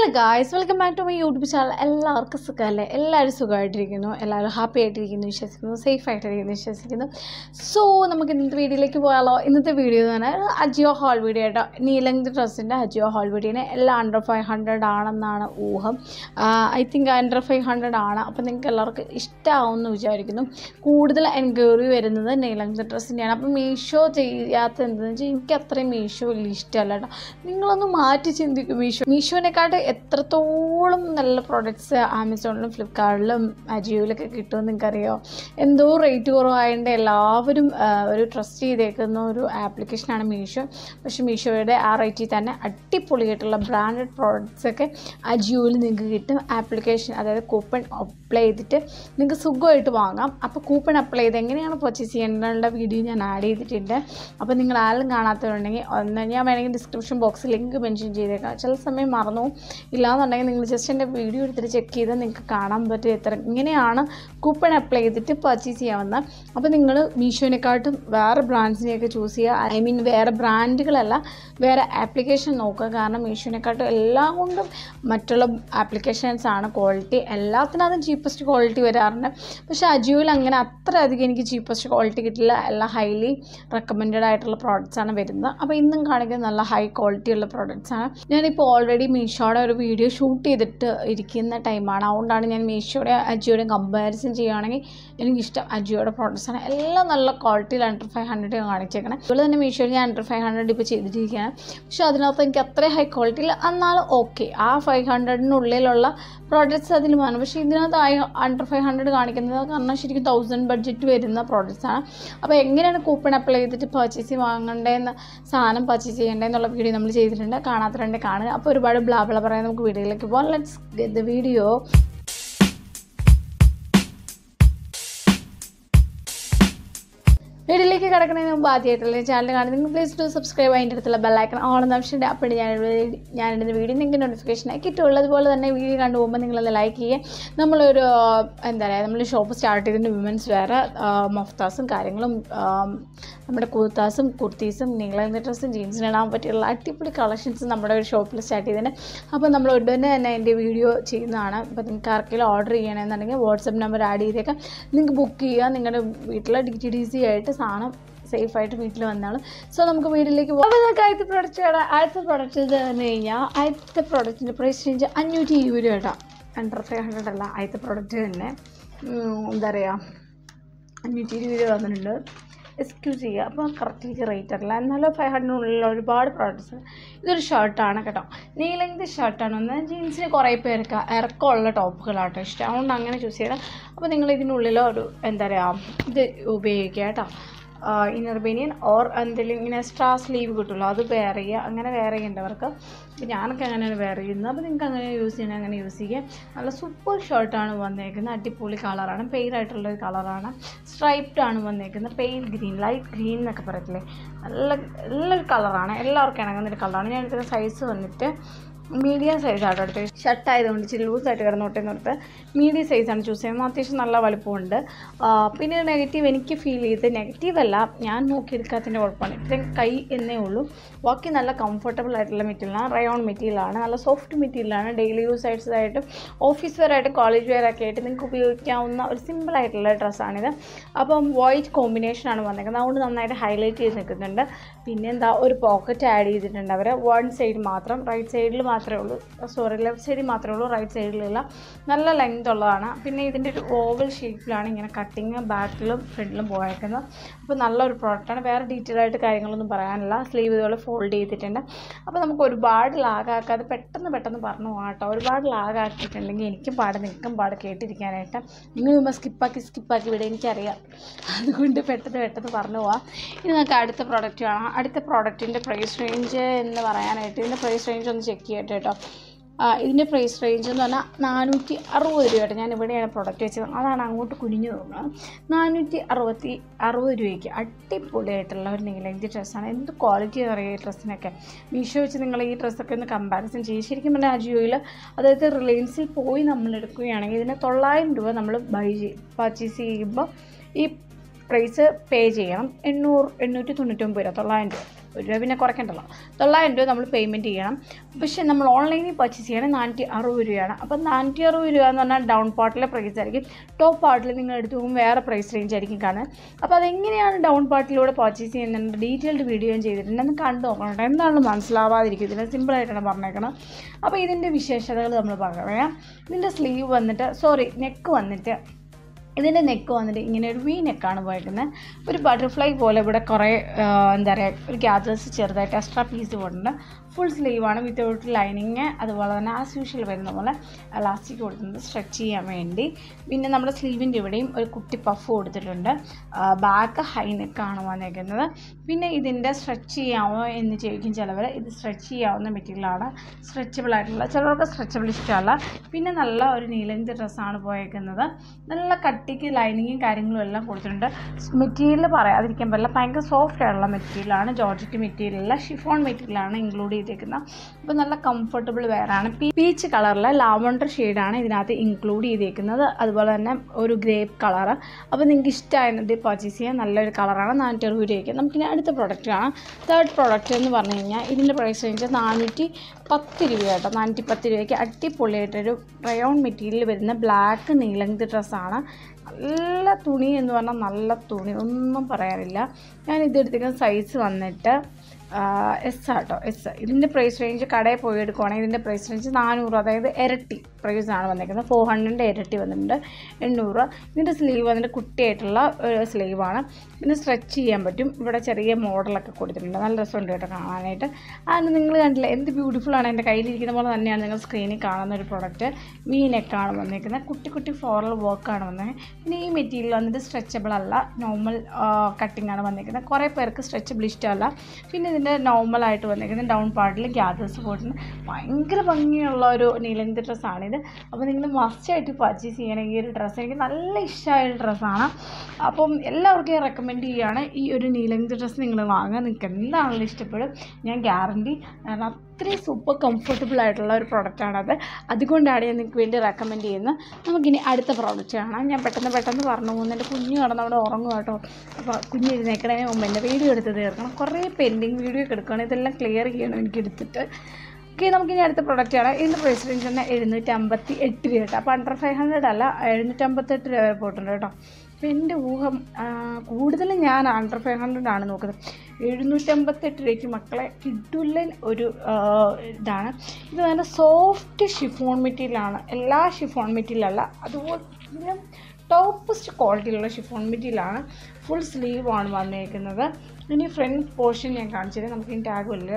Hello guys welcome back to my YouTube channel എല്ലാവർക്കും സുഖമല്ലേ എല്ലാവരും സുഖമായിട്ടിരിക്കുന്നു എല്ലാവരും ഹാപ്പി ആയിട്ടിരിക്കുന്നു വിശ്വസിക്കുന്നു സേഫ് ആയിട്ടിരിക്കുന്നു വിശ്വസിക്കുന്നു സോ നമുക്ക് ഇന്നത്തെ വീഡിയോയിലേക്ക് പോയാലോ ഇന്നത്തെ വീഡിയോ എന്ന് പറഞ്ഞാൽ അജിയോ ഹോൾ വീഡിയോ ആയിട്ടോ നീലങ്ക് ഡ്രസ്സിൻ്റെ അജിയോ ഹോൾ വീഡിയോനെ എല്ലാം അണ്ടർ ഫൈവ് ഹൺഡ്രഡ് ആണെന്നാണ് ഊഹം I think under five hundred ആണ് അപ്പോൾ നിങ്ങൾക്ക് എല്ലാവർക്കും ഇഷ്ടമാവുമെന്ന് വിചാരിക്കുന്നു കൂടുതൽ എൻക്വയറി വരുന്നത് നീലങ്ക് ഡ്രസ്സിൻ്റെയാണ് അപ്പോൾ മീഷോ ചെയ്യാത്ത എന്താണെന്ന് വെച്ചാൽ എനിക്ക് അത്രയും മീഷോ വലിയ ഇഷ്ടമല്ല കേട്ടോ നിങ്ങളൊന്ന് മാറ്റി ചിന്തിക്കും മീഷോ മീഷോനെക്കാട്ട് എത്രത്തോളം നല്ല പ്രോഡക്റ്റ്സ് ആമസോണിലും ഫ്ലിപ്കാർട്ടിലും അജിയോയിലൊക്കെ കിട്ടുമെന്ന് നിങ്ങൾക്കറിയോ എന്തോ റേറ്റ് കുറവായതുകൊണ്ട് എല്ലാവരും ആ, ഒരു ട്രസ്റ്റ് ചെയ്തേക്കുന്ന ഒരു ആപ്ലിക്കേഷനാണ് മീഷോ പക്ഷേ മീഷോയുടെ ആ റേറ്റിൽ തന്നെ അടിപൊളിയായിട്ടുള്ള ബ്രാൻഡഡ് പ്രോഡക്റ്റ്സ് ഒക്കെ അജിയോയിൽ നിങ്ങൾക്ക് കിട്ടും ആപ്ലിക്കേഷൻ അതായത് കൂപ്പൺ അപ്ലൈ ചെയ്തിട്ട് നിങ്ങൾക്ക് സുഖമായിട്ട് വാങ്ങാം അപ്പോൾ കൂപ്പൺ അപ്ലൈ ചെയ്ത് എങ്ങനെയാണ് പർച്ചേസ് ചെയ്യേണ്ടതുള്ള വീഡിയോ ഞാൻ ആഡ് ചെയ്തിട്ടുണ്ട് അപ്പോൾ നിങ്ങൾ ആരും കാണാത്തവരുണ്ടെങ്കിൽ ഒന്ന് ഞാൻ വേണമെങ്കിൽ ഡിസ്ക്രിപ്ഷൻ ബോക്സിൽ ലിങ്ക് മെൻഷൻ ചെയ്തേക്കാം ചില സമയം മറന്നു പോകും. ഇല്ലാന്നുണ്ടെങ്കിൽ നിങ്ങൾ ജസ്റ്റ് എൻ്റെ വീഡിയോ എടുത്തിട്ട് ചെക്ക് ചെയ്താൽ നിങ്ങൾക്ക് കാണാൻ പറ്റും എത്ര ഇങ്ങനെയാണ് കൂപ്പൺ അപ്ലൈ ചെയ്തിട്ട് പർച്ചേസ് ചെയ്യാവുന്ന അപ്പോൾ നിങ്ങൾ മീഷോനെക്കാട്ടും വേറെ ബ്രാൻഡ്സിനെയൊക്കെ ചൂസ് ചെയ്യുക ഐ മീൻ വേറെ ബ്രാൻഡുകളല്ല വേറെ ആപ്ലിക്കേഷൻ നോക്കുക കാരണം മീഷോനെക്കാട്ടും എല്ലാം കൊണ്ടും മറ്റുള്ള ആപ്ലിക്കേഷൻസ് ആണ് ക്വാളിറ്റി എല്ലാത്തിനകത്തും ചീപ്പസ്റ്റ് ക്വാളിറ്റി വരാറുണ്ട് പക്ഷേ അജിയോയിൽ അങ്ങനെ അത്ര അധികം എനിക്ക് ചീപ്പസ്റ്റ് ക്വാളിറ്റി കിട്ടില്ല എല്ലാം ഹൈലി റെക്കമെൻഡഡ് ആയിട്ടുള്ള പ്രോഡക്റ്റ്സ് ആണ് വരുന്നത് അപ്പോൾ ഇന്നും കാണിക്കുന്നത് നല്ല ഹൈ ക്വാളിറ്റി ഉള്ള പ്രോഡക്റ്റ്സ് ആണ് ഞാനിപ്പോൾ ഓൾറെഡി മീഷോയുടെ ഒരു വീഡിയോ ഷൂട്ട് ചെയ്തിട്ട് ഇരിക്കുന്ന ടൈമാണ് അതുകൊണ്ടാണ് ഞാൻ മീഷോയുടെ അജിയോയുടെ കമ്പാരിസൺ ചെയ്യുകയാണെങ്കിൽ എനിക്കിഷ്ടം അജിയോയുടെ പ്രോഡക്റ്റ്സ് ആണ് എല്ലാം നല്ല ക്വാളിറ്റിയിൽ അണ്ടർ ഫൈവ് ഹൺഡ്രഡ് കാണിച്ചേക്കണം അതുപോലെ തന്നെ മീഷോയിൽ ഞാൻ അണ്ടർ ഫൈവ് ഹൺഡ്രഡ് ഇപ്പോൾ ചെയ്തിരിക്കുകയാണ് പക്ഷേ അതിനകത്ത് എനിക്ക് അത്ര ഹൈ ക്വാളിറ്റിയിൽ എന്നാലും ഓക്കെ ആ ഫൈവ് ഹൺഡ്രഡിനുള്ളിലുള്ള പ്രോഡക്റ്റ്സ് അതിൽ വേണം പക്ഷേ ഇതിനകത്ത് ഐ അണ്ടർ ഫൈവ് ഹൺഡ്രഡ് കാണിക്കുന്നത് കാരണം ശരിക്കും തൗസൻഡ് ബഡ്ജറ്റ് വരുന്ന പ്രോഡക്റ്റ്സ് ആണ് അപ്പോൾ എങ്ങനെയാണ് കൂപ്പൺ അപ്ലൈ ചെയ്തിട്ട് പർച്ചേസ് വാങ്ങേണ്ടതെന്ന് സാധനം പർച്ചേസ് ചെയ്യേണ്ടതെന്നുള്ള വീഡിയോ നമ്മൾ ചെയ്തിട്ടുണ്ട് കാണാത്തവരുണ്ട് കാണുക അപ്പോൾ ഒരുപാട് ബ്ലാബിള പറയാൻ നമുക്ക് വീഡിയോയിലേക്ക് പോകാം ലെറ്റ്സ് ഗെറ്റ് ദ വീഡിയോ വീഡിയോയിലേക്ക് കിടക്കുന്നതിന് മുമ്പ് ആദ്യമായിട്ടുള്ള ചാനൽ കാണുന്നത് നിങ്ങൾ പ്ലീസ് ടു സബ്സ്ക്രൈബ് അതിൻ്റെ അടുത്തുള്ള ബെല്ലൈക്കൺ ഓണെന്ന് ഓപ്ഷൻ്റെ അപ്പോൾ ഞാൻ ഞാനിടുന്ന വീഡിയോ നിങ്ങൾക്ക് നോട്ടിഫിക്കേഷനായി കിട്ടുള്ളൂ അതുപോലെ തന്നെ വീഡിയോ കണ്ടു പോകുമ്പോൾ നിങ്ങളത് ലൈക്ക് ചെയ്യുക നമ്മളൊരു എന്താ പറയുക നമ്മൾ ഷോപ്പ് സ്റ്റാർട്ട് ചെയ്തിട്ട് വിമൻസ് വേറെ മൊഫ്താസും കാര്യങ്ങളും ആ, നമ്മുടെ കുർത്താസും കുർത്തീസും നീളം ഡ്രസ്സും ജീൻസിന് ഇടാൻ പറ്റിയുള്ള അടിപൊളി കളക്ഷൻസ് നമ്മുടെ ഒരു ഷോപ്പിൽ സ്റ്റാർട്ട് ചെയ്തിട്ടുണ്ട് അപ്പോൾ നമ്മൾ ഉടനെ തന്നെ അതിൻ്റെ വീഡിയോ ചെയ്യുന്നതാണ് അപ്പോൾ നിങ്ങൾക്ക് ആർക്കെങ്കിലും ഓർഡർ ചെയ്യണമെന്നുണ്ടെങ്കിൽ വാട്സപ്പ് നമ്പർ ആഡ് ചെയ്തേക്കാം നിങ്ങൾക്ക് ബുക്ക് ചെയ്യുക നിങ്ങളുടെ വീട്ടിലെ ഡി ടി ഡി സി ആയിട്ട് സാധനം സേഫ് ആയിട്ട് വീട്ടിൽ വന്നാലും സോ നമുക്ക് വീട്ടിലേക്ക് പോകാം അപ്പോൾ നമുക്ക് ആദ്യത്തെ പ്രൊഡക്റ്റ് ആദ്യത്തെ പ്രൊഡക്റ്റ് എന്ന് പറഞ്ഞു കഴിഞ്ഞാൽ ആദ്യത്തെ പ്രൊഡക്റ്റിൻ്റെ പ്രൈസ് റേഞ്ച് അഞ്ഞൂറ്റി ഇരുപത് രൂപ കേട്ടോ അണ്ടർ ഫൈവ് ഹൺഡ്രഡ് അല്ല ആദ്യത്തെ പ്രൊഡക്റ്റ് തന്നെ ഉം, എന്താ പറയുക അഞ്ഞൂറ്റി ഇരുപത് രൂപ വന്നിട്ടുണ്ട് എക്സ്ക്യൂസ് ചെയ്യുക അപ്പോൾ കറക്റ്റ് റേറ്റ് അറിയില്ല എന്നാലും ഫൈവ് ഹൺഡ്രഡിനുള്ള ഒരുപാട് പ്രോഡക്റ്റ്സ് ഇതൊരു ഷർട്ടാണ് കേട്ടോ നീലങ്ക് ഷർട്ടാണ് ഒന്ന് ജീൻസിന് കുറേ പേർക്ക് ഇറക്കമുള്ള ടോപ്പുകളാട്ടോ ഇഷ്ടം അതുകൊണ്ട് അങ്ങനെ ചൂസ് ചെയ്യണം അപ്പോൾ നിങ്ങൾ ഇതിനുള്ളിൽ ഒരു എന്താ പറയുക ഇത് ഉപയോഗിക്കുക കേട്ടോ ഇന്നർ ബനിയൻ ഓർ എന്തെങ്കിലും ഇങ്ങനെ എക്സ്ട്രാ സ്ലീവ് കിട്ടുമല്ലോ അത് വെയർ ചെയ്യുക അങ്ങനെ വെയർ ചെയ്യേണ്ടവർക്ക് അപ്പോൾ ഞാനൊക്കെ അങ്ങനെയാണ് വെയർ ചെയ്യുന്നത് അപ്പോൾ നിങ്ങൾക്ക് അങ്ങനെ യൂസ് ചെയ്യണമെങ്കിൽ അങ്ങനെ യൂസ് ചെയ്യാം നല്ല സൂപ്പർ ഷർട്ടാണ് വന്നേക്കുന്നത് അടിപൊളി കളറാണ് പെയിൽ ആയിട്ടുള്ളൊരു കളറാണ് സ്ട്രൈപ്ഡ് ആണ് വന്നേക്കുന്നത് പെയിൽ ഗ്രീൻ ലൈറ്റ് ഗ്രീൻ എന്നൊക്കെ പറയത്തില്ലേ നല്ല നല്ലൊരു കളറാണ് എല്ലാവർക്കും ഇണങ്ങുന്നൊരു കളറാണ് ഞാൻ എടുക്കുന്ന സൈസ് വന്നിട്ട് മീഡിയം സൈസാണ് എടുത്തത് ഷർട്ട് ആയതുകൊണ്ട് ഇച്ചിരി ലൂസായിട്ട് കിടന്നോട്ടെ എന്ന് ഓർത്ത് മീഡിയം സൈസാണ് ചൂസ് ചെയ്യുന്നത് അത്യാവശ്യം നല്ല വലുപ്പമുണ്ട് ആ, പിന്നെ നെഗറ്റീവ് എനിക്ക് ഫീൽ ചെയ്ത് നെഗറ്റീവ് അല്ല ഞാൻ നോക്കിയെടുക്കാത്തതിൻ്റെ കുഴപ്പമാണ് ഇത്രയും കൈ എന്നേ ഉള്ളൂ ബാക്കി നല്ല കംഫർട്ടബിൾ ആയിട്ടുള്ള മെറ്റീരിയലാണ് റയോൺ മെറ്റീരിയലാണ് നല്ല സോഫ്റ്റ് മെറ്റീരിയലാണ് ഡെയിലി യൂസ് ആയിട്ട് ഓഫീസ് വെയർ ആയിട്ട് കോളേജ് വെയർ ഒക്കെ ആയിട്ട് നിങ്ങൾക്ക് ഉപയോഗിക്കാവുന്ന ഒരു സിമ്പിൾ ആയിട്ടുള്ള ഡ്രസ്സാണിത് അപ്പം വൈറ്റ് കോമ്പിനേഷനാണ് വന്നേക്കുന്നത് അതുകൊണ്ട് നന്നായിട്ട് ഹൈലൈറ്റ് ചെയ്ത് നിൽക്കുന്നുണ്ട് പിന്നെ എന്താ ഒരു പോക്കറ്റ് ആഡ് ചെയ്തിട്ടുണ്ട് അവർ വൺ സൈഡ് മാത്രം റൈറ്റ് സൈഡിൽ മാത്രമേ ഉള്ളൂ സോറി ലെഫ്റ്റ് സൈഡിൽ മാത്രമേ ഉള്ളൂ റൈറ്റ് സൈഡിലുള്ള നല്ല ലെങ്ത് ഉള്ളതാണ് പിന്നെ ഇതിൻ്റെ ഒരു ഓവൽ ഷേപ്പിലാണ് ഇങ്ങനെ കട്ടിങ് ബാക്കിലും ഫ്രണ്ടിലും പോയേക്കുന്നത് അപ്പോൾ നല്ലൊരു പ്രോഡക്റ്റാണ് വേറെ ഡീറ്റെയിൽ ആയിട്ട് കാര്യങ്ങളൊന്നും പറയാനില്ല സ്ലീവ് ഇതുപോലെ ഫോൾഡ് ചെയ്തിട്ടുണ്ട് അപ്പോൾ നമുക്ക് ഒരുപാട് ലാഗാക്കാതെ പെട്ടെന്ന് പെട്ടെന്ന് പറഞ്ഞു പോകാം കേട്ടോ ഒരുപാട് ലാഗാക്കിയിട്ടുണ്ടെങ്കിൽ എനിക്കും പാട് നിൽക്കും പാട് കേട്ടിരിക്കാനായിട്ട് നിങ്ങൾ ചുമ്മാ സ്കിപ്പാക്കി സ്കിപ്പാക്കി ഇവിടെ എനിക്കറിയാം അതുകൊണ്ട് പെട്ടെന്ന് പെട്ടെന്ന് പറഞ്ഞു പോവാം ഇനി നമുക്ക് അടുത്ത പ്രോഡക്റ്റ് കാണാം അടുത്ത പ്രോഡക്റ്റിൻ്റെ പ്രൈസ് റേഞ്ച് എന്ന് പറയാനായിട്ട് ഇതിൻ്റെ പ്രൈസ് റേഞ്ച് ഒന്ന് ചെക്ക് ചെയ്യട്ടെ കേട്ടോ ആ, ഇതിൻ്റെ പ്രൈസ് റേഞ്ച് എന്ന് പറഞ്ഞാൽ നാനൂറ്റി അറുപത് രൂപയുടെ ഞാൻ ഇവിടെയാണ് പ്രൊഡക്റ്റ് വെച്ചത് അതാണ് അങ്ങോട്ട് കുനിഞ്ഞു തോന്നുന്നത് നാനൂറ്റി അറുപത്തി അറുപത് രൂപയ്ക്ക് അടിപൊളിയായിട്ടുള്ള ഒരു നീലങ്കി ഡ്രസ്സാണ് എന്ത് ക്വാളിറ്റി അറിയാം ഈ ഡ്രസ്സിനൊക്കെ മീഷോ വെച്ച് നിങ്ങൾ ഈ ഡ്രസ്സൊക്കെ ഒന്ന് കമ്പാരിസൺ ചെയ്യും ശരിക്കും പറഞ്ഞാൽ അജിയോയിൽ അതായത് റിലയൻസിൽ പോയി നമ്മൾ എടുക്കുകയാണെങ്കിൽ ഇതിന് തൊള്ളായിരം രൂപ നമ്മൾ ബൈ ചെയ്യും പർച്ചേസ് ചെയ്യുമ്പോൾ ഈ പ്രൈസ് പേ ചെയ്യണം എണ്ണൂറ് എണ്ണൂറ്റി തൊണ്ണൂറ്റൊമ്പത് രൂപ തൊള്ളായിരം രൂപ ഒരു രൂപ പിന്നെ കുറയ്ക്കണ്ടല്ലോ തൊള്ളായിരം രൂപ നമ്മൾ പേയ്മെൻറ്റ് ചെയ്യണം പക്ഷേ നമ്മൾ ഓൺലൈനിൽ പർച്ചേസ് ചെയ്യണമെങ്കിൽ നാനൂറ്റി അറുപത് രൂപയാണ് അപ്പം നാനൂറ്റി അറുപത് രൂപ എന്ന് പറഞ്ഞാൽ ഡൗൺ പാർട്ടിലെ പ്രൈസ് ആയിരിക്കും ടോപ്പ് പാർട്ടിൽ നിങ്ങൾ എടുത്ത് പോകുമ്പോൾ വേറെ പ്രൈസ് റേഞ്ച് ആയിരിക്കും കാണുന്നത് അപ്പോൾ അതെങ്ങനെയാണ് ഡൗൺ പാർട്ടിലൂടെ പർച്ചേസ് ചെയ്യുന്നത് ഡീറ്റെയിൽഡ് വീഡിയോ ഞാൻ ചെയ്തിട്ടുണ്ട് ഒന്ന് കണ്ടു നോക്കണം കേട്ടോ എന്താണെന്ന് മനസ്സിലാവാതിരിക്കും ഇതിനെ സിമ്പിളായിട്ടാണ് പറഞ്ഞേക്കണം അപ്പോൾ ഇതിൻ്റെ വിശേഷതകൾ നമ്മൾ പറയാം ഇതിൻ്റെ സ്ലീവ് വന്നിട്ട് സോറി നെക്ക് വന്നിട്ട് ഇതിൻ്റെ നെക്ക് വന്നിട്ട് ഇങ്ങനെ ഒരു വി നെക്കാണ് പോയിരിക്കുന്നത് ഒരു ബട്ടർഫ്ലൈ പോലെ ഇവിടെ കുറേ ആ, എന്താ പറയുക ഒരു ഗ്യാദേഴ്സ് ചെറുതായിട്ട് എക്സ്ട്രാ പീസ് പോയിട്ടുണ്ട് ഫുൾ സ്ലീവാണ് വിത്തൗട്ട് ലൈനിങ് അതുപോലെ തന്നെ ആസ് യൂഷ്വൽ വരുന്ന പോലെ എലാസ്റ്റിക് കൊടുക്കുന്നത് സ്ട്രെച്ച് ചെയ്യാൻ വേണ്ടി പിന്നെ നമ്മുടെ സ്ലീവിൻ്റെ ഇവിടെയും ഒരു കുട്ടി പഫ് കൊടുത്തിട്ടുണ്ട് ബാക്ക് ഹൈ നെക്കാണ് വന്നേക്കുന്നത് പിന്നെ ഇതിൻ്റെ സ്ട്രെച്ച് ചെയ്യാമോ എന്ന് ചോദിക്കും ചിലവർ ഇത് സ്ട്രെച്ച് ചെയ്യാവുന്ന മെറ്റീരിയലാണ് സ്ട്രെച്ചബിൾ ആയിട്ടുള്ള ചിലർക്ക് സ്ട്രെച്ചബിൾ ഇഷ്ടമല്ല പിന്നെ നല്ല ഒരു നീലഞ്ച് ഡ്രസ്സാണ് പോയേക്കുന്നത് നല്ല കട്ടിക്ക് ലൈനിങ്ങും കാര്യങ്ങളും എല്ലാം കൊടുത്തിട്ടുണ്ട് മെറ്റീരിയൽ പറയാതിരിക്കാൻ പറ്റില്ല ഭയങ്കര സോഫ്റ്റ് ആയിട്ടുള്ള മെറ്റീരിയലാണ് ജോർജറ്റ് മെറ്റീരിയലല്ല ഷിഫോൺ മെറ്റീരിയലാണ് ഇൻക്ലൂഡ് ചെയ്തേക്കുന്നത് അപ്പോൾ നല്ല കംഫർട്ടബിൾ വെയറാണ് പീച്ച് കളറിലെ ലാവണ്ടർ ഷെയ്ഡാണ് ഇതിനകത്ത് ഇൻക്ലൂഡ് ചെയ്തേക്കുന്നത് അതുപോലെ തന്നെ ഒരു ഗ്രേപ്പ് കളറ് അപ്പോൾ നിങ്ങൾക്ക് ഇഷ്ടമായത് പർച്ചേസ് ചെയ്യാൻ നല്ലൊരു കളറാണ് നാനൂറ്റി അറുപത് രൂപയ്ക്ക് നമുക്കിനി അടുത്ത പ്രോഡക്റ്റ് കാണാം തേർഡ് പ്രോഡക്റ്റ് എന്ന് പറഞ്ഞു കഴിഞ്ഞാൽ ഇതിൻ്റെ പ്രൈസ് റേഞ്ച് നാനൂറ്റി പത്ത് രൂപ കേട്ടോ നാനൂറ്റി പത്ത് രൂപയ്ക്ക് അടിപൊളിയായിട്ടൊരു റയോൺ മെറ്റീരിയൽ വരുന്ന ബ്ലാക്ക് നീലങ്ത് ഡ്രസ്സാണ് നല്ല തുണി എന്ന് പറഞ്ഞാൽ നല്ല തുണി ഒന്നും പറയാനില്ല ഞാൻ ഇതെടുത്തിരിക്കുന്ന സൈസ് വന്നിട്ട് എസ് ആട്ടോ എസ് ഇതിൻ്റെ പ്രൈസ് റേഞ്ച് കടയിൽ പോയി എടുക്കുവാണെങ്കിൽ ഇതിൻ്റെ പ്രൈസ് റേഞ്ച് നാനൂറ് അതായത് ഇരട്ടി പ്രൈസാണ് വന്നിരിക്കുന്നത് ഫോർ ഹൺഡ്രഡിൻ്റെ ഇരട്ടി വന്നിട്ടുണ്ട് എണ്ണൂറ് രൂപ ഇതിൻ്റെ സ്ലീവ് വന്നിട്ട് കുട്ടിയായിട്ടുള്ള ഒരു സ്ലീവാണ് പിന്നെ സ്ട്രെച്ച് ചെയ്യാൻ പറ്റും ഇവിടെ ചെറിയ മോഡലൊക്കെ കൊടുത്തിട്ടുണ്ട് നല്ല രസമുണ്ട് കേട്ടോ കാണാനായിട്ട് അത് നിങ്ങൾ കണ്ടില്ല എന്ത് ബ്യൂട്ടിഫുൾ ആണ് എൻ്റെ കയ്യിലിരിക്കുന്ന പോലെ തന്നെയാണ് നിങ്ങൾ സ്ക്രീനിൽ കാണുന്ന ഒരു പ്രൊഡക്റ്റ് വി നെക്കാണ് വന്നിരിക്കുന്നത് കുട്ടി കുട്ടി ഫ്ലോറൽ വർക്കാണ് വന്നത് പിന്നെ ഈ മെറ്റീരിയൽ വന്നിട്ട് സ്ട്രെച്ചബിൾ അല്ല നോർമൽ കട്ടിംഗ് ആണ് വന്നിരിക്കുന്നത് കുറേ പേർക്ക് സ്ട്രെച്ചബിൾ ഇഷ്ടമല്ല പിന്നെ ഇതിൻ്റെ നോർമലായിട്ട് വന്നിരിക്കുന്നത് ഡൗൺ പാർട്ടിൽ ഗ്യാദേഴ്സ് പോയിട്ടുണ്ട് ഭയങ്കര ഭംഗിയുള്ള ഒരു നീലന്ത് ഡ്രസ്സാണിത് അപ്പോൾ നിങ്ങൾ മസ്റ്റായിട്ട് പർച്ചേസ് ചെയ്യണം ഈ ഒരു ഡ്രസ്സ് എനിക്ക് നല്ല ഇഷ്ടമായ ഒരു ഡ്രസ്സാണ് അപ്പം എല്ലാവർക്കും ഞാൻ റെക്കമെൻഡ് ചെയ്യുകയാണ് ഈ ഒരു നീലന്ത് ഡ്രസ്സ് നിങ്ങൾ വാങ്ങുക നിങ്ങൾക്ക് എന്താണെങ്കിലും ഇഷ്ടപ്പെടും ഞാൻ ഗ്യാരണ്ടി കാരണം അത്രയും സൂപ്പർ കംഫർട്ടബിൾ ആയിട്ടുള്ള ഒരു പ്രൊഡക്റ്റാണത് അതുകൊണ്ടാണ് ഞാൻ നിങ്ങൾക്ക് വേണ്ടി റെക്കമെൻഡ് ചെയ്യുന്നത് നമുക്കിനി അടുത്ത പ്രോഡക്റ്റ് കാണാം ഞാൻ പെട്ടെന്ന് പെട്ടെന്ന് പറഞ്ഞു പോകുന്നു എൻ്റെ കുഞ്ഞ് കിടന്ന് അവിടെ ഉറങ്ങും കേട്ടോ അപ്പോൾ കുഞ്ഞ് എഴുന്നേക്കണതിന് മുമ്പ് എൻ്റെ വീഡിയോ എടുത്ത് തീർക്കണം കുറേ പെൻഡിങ് വീഡിയോ ഒക്കെ എടുക്കണം ഇതെല്ലാം ക്ലിയർ ചെയ്യണം എനിക്ക് എടുത്തിട്ട് ഓക്കെ നമുക്കിനി അടുത്ത പ്രൊഡക്റ്റ് ആണ് ഇതിൻ്റെ പ്രൈസ് റേഞ്ച് തന്നെ എഴുന്നൂറ്റി അമ്പത്തി എട്ട് രൂപ കേട്ടോ അപ്പോൾ അണ്ടർ ഫൈവ് ഹൺഡ്രഡ് അല്ല എഴുന്നൂറ്റമ്പത്തെട്ട് രൂപ വരെ പോയിട്ടുണ്ട് കേട്ടോ അപ്പോൾ എൻ്റെ ഊഹം ആ, കൂടുതലും ഞാൻ അണ്ടർ ഫൈവ് ഹൺഡ്രഡ് ആണ് നോക്കുന്നത് എഴുന്നൂറ്റമ്പത്തെട്ട് രൂപയ്ക്ക് മക്കളെ കിഡുല്ലൻ ഒരു ആ, ഇതാണ് ഇത് നല്ല സോഫ്റ്റ് ഷിഫോൺ മെറ്റീരിയലാണ് എല്ലാ ഷിഫോൺ മെറ്റീരിയലല്ല അതുപോലെ ഇതിലും ടോപ്പസ്റ്റ് ക്വാളിറ്റിയിലുള്ള ഷിഫോൺ മെറ്റീരിയലാണ് ഫുൾ സ്ലീവാണ് വന്നേക്കുന്നത് ഇനി ഫ്രണ്ട് പോർഷൻ ഞാൻ കാണിച്ചത് നമുക്ക് ഇനി ടാഗ് വല്ല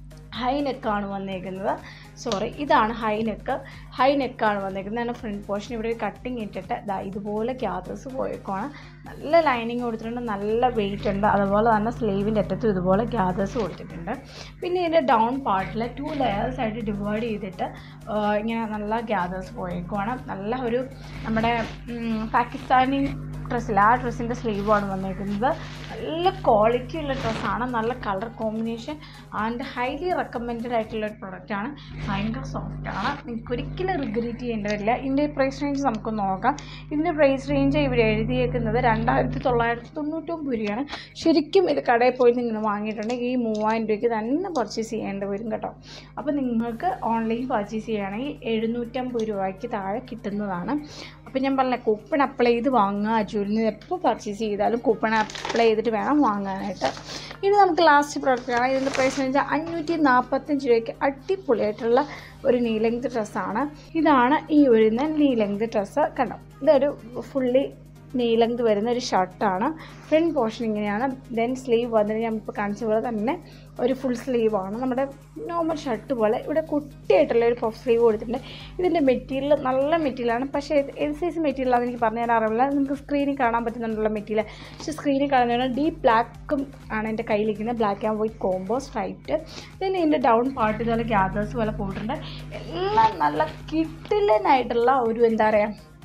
ഹൈ നെക്കാണ് വന്നേക്കുന്നത് സോറി ഇതാണ് ഹൈ നെക്ക് ഹൈ നെക്കാണ് വന്നേക്കുന്നത് ഞാൻ ഫ്രണ്ട് പോർഷൻ ഇവിടെ ഒരു കട്ടിങ് ഇട്ടിട്ട് ദാ ഇതുപോലെ ഗ്യാദേഴ്സ് പോയേക്കുവാണ് നല്ല ലൈനിങ് കൊടുത്തിട്ടുണ്ട് നല്ല വെയിറ്റ് ഉണ്ട് അതുപോലെ തന്നെ സ്ലീവിൻ്റെ അറ്റത്തും ഇതുപോലെ ഗ്യാദേഴ്സ് കൊടുത്തിട്ടുണ്ട് പിന്നെ ഇതിൻ്റെ ഡൗൺ പാർട്ടിൽ ടു ലെയേഴ്സ് ആയിട്ട് ഡിവൈഡ് ചെയ്തിട്ട് ആ, ഇങ്ങനെ നല്ല ഗ്യാദേഴ്സ് പോയേക്കുവാണ് നല്ല ഒരു നമ്മുടെ ഉം, പാകിസ്ഥാനി ഡ്രസ്സില്ല ആ ഡ്രസ്സിൻ്റെ സ്ലീവാണ് വന്നേക്കുന്നത് നല്ല ക്വാളിറ്റി ഉള്ള ഡ്രസ്സാണ് നല്ല colour combination and highly recommended ആയിട്ടുള്ള ഒരു പ്രൊഡക്റ്റാണ് ഭയങ്കര സോഫ്റ്റാണ് നിങ്ങൾക്ക് ഒരിക്കലും റിഗ്രറ്റ് ചെയ്യേണ്ടി വരില്ല ഇതിൻ്റെ പ്രൈസ് റേഞ്ച് നമുക്ക് നോക്കാം ഇതിൻ്റെ പ്രൈസ് റേഞ്ച് ഇവിടെ എഴുതിയേക്കുന്നത് രണ്ടായിരത്തി തൊള്ളായിരത്തി തൊണ്ണൂറ്റൊമ്പത് രൂപയാണ് ശരിക്കും ഇത് കടയിൽ പോയി നിങ്ങൾ വാങ്ങിയിട്ടുണ്ടെങ്കിൽ ഈ മൂവായിരം രൂപയ്ക്ക് തന്നെ പർച്ചേസ് ചെയ്യേണ്ടി വരും കേട്ടോ അപ്പോൾ നിങ്ങൾക്ക് ഓൺലൈൻ പർച്ചേസ് ചെയ്യുകയാണെങ്കിൽ എഴുന്നൂറ്റമ്പത് രൂപയ്ക്ക് താഴെ കിട്ടുന്നതാണ് അപ്പോൾ ഞാൻ പറഞ്ഞ കൂപ്പൺ അപ്ലൈ ചെയ്ത് വാങ്ങുക അജൂരിൽ നിന്ന് എപ്പോൾ പർച്ചേസ് ചെയ്താലും കൂപ്പൺ അപ്ലൈ ചെയ്തിട്ട് വേണം വാങ്ങാനായിട്ട് ഇനി നമുക്ക് ലാസ്റ്റ് പ്രോഡക്റ്റ് ആണ് ഇതിൻ്റെ പ്രൈസ് എന്ന് വെച്ചാൽ അഞ്ഞൂറ്റി നാൽപ്പത്തഞ്ച് രൂപയ്ക്ക് അടിപൊളിയായിട്ടുള്ള ഒരു നീ ലെങ്ത് ഡ്രസ്സാണ് ഇതാണ് ഈ ഒരു നീ ലെങ്ത് ഡ്രസ്സ് കണ്ടോ ഇതൊരു ഫുള്ളി നീ ലെങ്ത് വരുന്ന ഒരു ഷർട്ടാണ് ഫ്രണ്ട് പോർഷൻ ഇങ്ങനെയാണ് ദെൻ സ്ലീവ് വന്നിട്ട് ഞാൻ ഇപ്പോൾ കാണിച്ച പോലെ തന്നെ ഒരു ഫുൾ സ്ലീവാണ് നമ്മുടെ നോർമൽ ഷർട്ട് പോലെ ഇവിടെ കുട്ടിയായിട്ടുള്ള ഒരു പഫ് സ്ലീവ് കൊടുത്തിട്ടുണ്ട് ഇതിൻ്റെ മെറ്റീരിയൽ നല്ല മെറ്റീരിയലാണ് പക്ഷേ ഇത് ഏത് സൈസ് മെറ്റീരിയലാണെന്ന് എനിക്ക് പറഞ്ഞു തരാൻ അറിയില്ല നിങ്ങൾക്ക് സ്ക്രീനിൽ കാണാൻ പറ്റുന്നുണ്ടുള്ള മെറ്റീരിയൽ പക്ഷേ സ്ക്രീനിൽ കാണുന്നതാണ് ഡീപ്പ് ബ്ലാക്കും ആണ് എൻ്റെ കയ്യിലിരിക്കുന്നത് black and white combo striped പിന്നെ ഇതിൻ്റെ ഡൗൺ പാർട്ട് ഇതുപോലെ ഗ്യാദേഴ്സ് പോലെ പോയിട്ടുണ്ട് എല്ലാം നല്ല കിട്ടിലനായിട്ടുള്ള ഒരു എന്താ പറയുക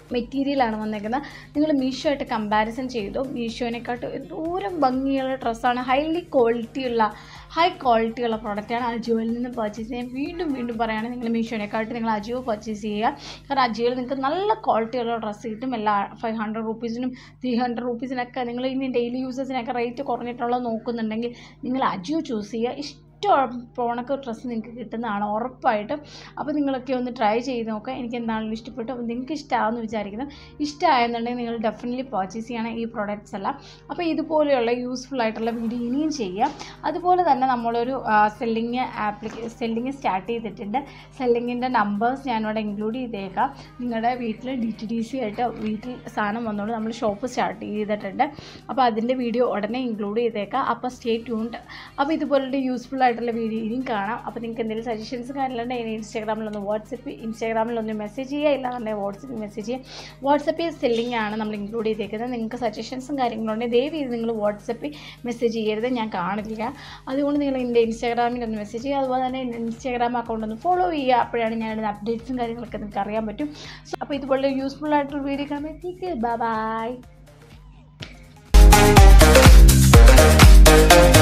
മെറ്റീരിയലാണ് വന്നേക്കുന്നത് നിങ്ങൾ മീഷോ ആയിട്ട് കമ്പാരിസൺ ചെയ്തു മീഷോനെക്കാട്ടും എന്തോരം ഭംഗിയുള്ള ഡ്രസ്സാണ് ഹൈലി ക്വാളിറ്റിയുള്ള ഹൈ ക്വാളിറ്റിയുള്ള പ്രോഡക്റ്റാണ് അജിയോയിൽ നിന്ന് പർച്ചേസ് ചെയ്യാൻ വീണ്ടും വീണ്ടും പറയുകയാണെങ്കിൽ നിങ്ങൾ മീഷോനെക്കാട്ട് നിങ്ങൾ അജിയോ പർച്ചേസ് ചെയ്യുക കാരണം അജിയോയിൽ നിങ്ങൾക്ക് നല്ല ക്വാളിറ്റിയുള്ള ഡ്രസ്സ് കിട്ടും എല്ലാ ഫൈവ് ഹൺഡ്രഡ് റുപ്പീസിനും ത്രീ ഹൺഡ്രഡ് റുപ്പീസിനൊക്കെ നിങ്ങൾ ഇനി ഡെയിലി യൂസേഴ്സിനൊക്കെ റേറ്റ് കുറഞ്ഞിട്ടുള്ളത് നോക്കുന്നുണ്ടെങ്കിൽ നിങ്ങൾ അജിയോ ചൂസ് ചെയ്യുക ഇഷ്ടം പോണക്ക് ഡ്രസ്സ് നിങ്ങൾക്ക് കിട്ടുന്നതാണ് ഉറപ്പായിട്ടും അപ്പോൾ നിങ്ങളൊക്കെ ഒന്ന് ട്രൈ ചെയ്ത് നോക്കുക എനിക്ക് എന്താണെങ്കിലും ഇഷ്ടപ്പെട്ടു അപ്പോൾ നിങ്ങൾക്ക് ഇഷ്ടമാണെന്ന് വിചാരിക്കുന്നു ഇഷ്ടമായെന്നുണ്ടെങ്കിൽ നിങ്ങൾ ഡെഫിനറ്റ്ലി പർച്ചേസ് ചെയ്യണം ഈ പ്രോഡക്റ്റ്സ് എല്ലാം അപ്പോൾ ഇതുപോലെയുള്ള യൂസ്ഫുൾ ആയിട്ടുള്ള വീഡിയോ ഇനിയും ചെയ്യാം അതുപോലെ തന്നെ നമ്മളൊരു സെല്ലിങ് ആപ്ലിക്കേ സെല്ലിങ് സ്റ്റാർട്ട് ചെയ്തിട്ടുണ്ട് സെല്ലിങ്ങിൻ്റെ നമ്പേഴ്സ് ഞാനിവിടെ ഇൻക്ലൂഡ് ചെയ്തേക്കാം നിങ്ങളുടെ വീട്ടിൽ ഡി ടി ഡി സി ആയിട്ട് വീട്ടിൽ സാധനം വന്നോളൂ നമ്മൾ ഷോപ്പ് സ്റ്റാർട്ട് ചെയ്തിട്ടുണ്ട് അപ്പോൾ അതിൻ്റെ വീഡിയോ ഉടനെ ഇൻക്ലൂഡ് ചെയ്തേക്കാം അപ്പോൾ സ്റ്റേ ട്യൂൺഡ് അപ്പോൾ ഇതുപോലുള്ള യൂസ്ഫുൾ ആയിട്ടുള്ള വീഡിയോ ഇനിയും കാണാം അപ്പോൾ നിങ്ങൾക്ക് എന്തെങ്കിലും സജഷൻസ് കാര്യങ്ങളുണ്ടെങ്കിൽ എന്നെ ഇൻസ്റ്റാഗ്രാമിലൊന്ന് വാട്സപ്പ് ഇൻസ്റ്റാഗ്രാമിലൊന്ന് മെസ്സേജ് ചെയ്യുക ഇല്ലാന്നുണ്ടെങ്കിൽ വാട്സപ്പിൽ മെസ്സേജ് ചെയ്യുക വാട്സപ്പിൽ സെല്ലിംഗ് ആണ് നമ്മൾ ഇൻക്ലൂഡ് ചെയ്തേക്കുന്നത് നിങ്ങൾക്ക് സജഷൻസും കാര്യങ്ങളുണ്ടെങ്കിൽ ദയവ് ചെയ്ത് നിങ്ങൾ വാട്സപ്പിൽ മെസ്സേജ് ചെയ്യരുത് ഞാൻ കാണില്ല അതുകൊണ്ട് നിങ്ങൾ എൻ്റെ ഇൻസ്റ്റാഗ്രാമിൽ ഒന്ന് മെസ്സേജ് ചെയ്യുക അതുപോലെ തന്നെ എൻ്റെ ഇൻസ്റ്റാഗ്രാം അക്കൗണ്ട് ഒന്ന് ഫോളോ ചെയ്യുക അപ്പോഴാണ് ഞാൻ അപ്ഡേറ്റ്സും കാര്യങ്ങളൊക്കെ നിങ്ങൾക്ക് അറിയാൻ പറ്റും സോ അപ്പോൾ ഇതുപോലെ യൂസ്ഫുൾ ആയിട്ടുള്ള വീഡിയോ കാണുമ്പോഴത്തേക്ക് ബൈ ബൈ